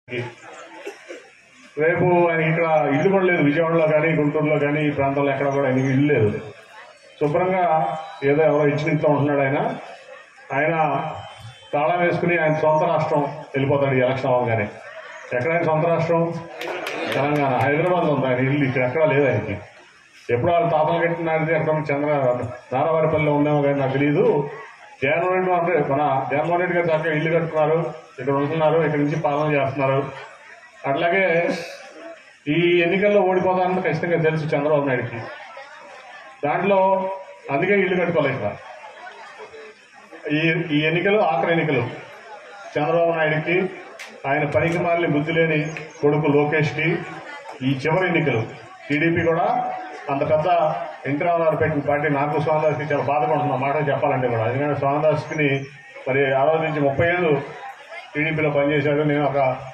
రేపు ఆయన ఇక్కడ ఇల్లు కూడా లేదు విజయవాడలో కానీ గుంటూరులో కానీ ఈ ప్రాంతంలో ఎక్కడ కూడా ఆయనకి ఇల్లు లేదు శుభ్రంగా ఏదో ఎవరో ఇచ్చిన ఇంట్లో ఉంటున్నాడు ఆయన ఆయన తాళం వేసుకుని ఆయన సొంత రాష్ట్రం వెళ్ళిపోతాడు ఈ ఎలక్షన్ అవ్వగానే ఎక్కడైనా సొంత రాష్ట్రం తెలంగాణ హైదరాబాద్లో ఉంది ఆయన ఇల్లు ఇక్కడ ఎక్కడా లేదు ఆయనకి ఎప్పుడు వాళ్ళ తాతలు కట్టినది ఎక్కడ చంద్ర నారావారిపల్లిలో ఉన్నామో కానీ నాకు తెలియదు జగన్మోహన్ రెడ్డి అంటే మన జగన్మోహన్ రెడ్డి గారు చక్కగా ఇల్లు కట్టుకున్నారు ఇక్కడ ఉంటున్నారు ఇక్కడ నుంచి పాలన చేస్తున్నారు అట్లాగే ఈ ఎన్నికల్లో ఓడిపోతానని ఖచ్చితంగా తెలుసు చంద్రబాబు నాయుడుకి దాంట్లో అందుకే ఇల్లు కట్టుకోవాలి ఇక్కడ ఈ ఈ ఎన్నికలు ఆఖరి ఎన్నికలు చంద్రబాబు నాయుడుకి ఆయన పనికి మాలిన బుద్ధి లేని కొడుకు లోకేష్కి ఈ చివరి ఎన్నికలు టీడీపీ కూడా అంత పెద్ద ఎన్టీ రామారావు పెట్టిన పార్టీ నాకు స్వామిదాస్కి చాలా బాధపడుతున్న మాట చెప్పాలంటే కూడా ఎందుకంటే స్వామిదాస్కి మరి ఆ రోజు నుంచి ముప్పై ఏళ్ళు టీడీపీలో పనిచేశాడు నేను ఒక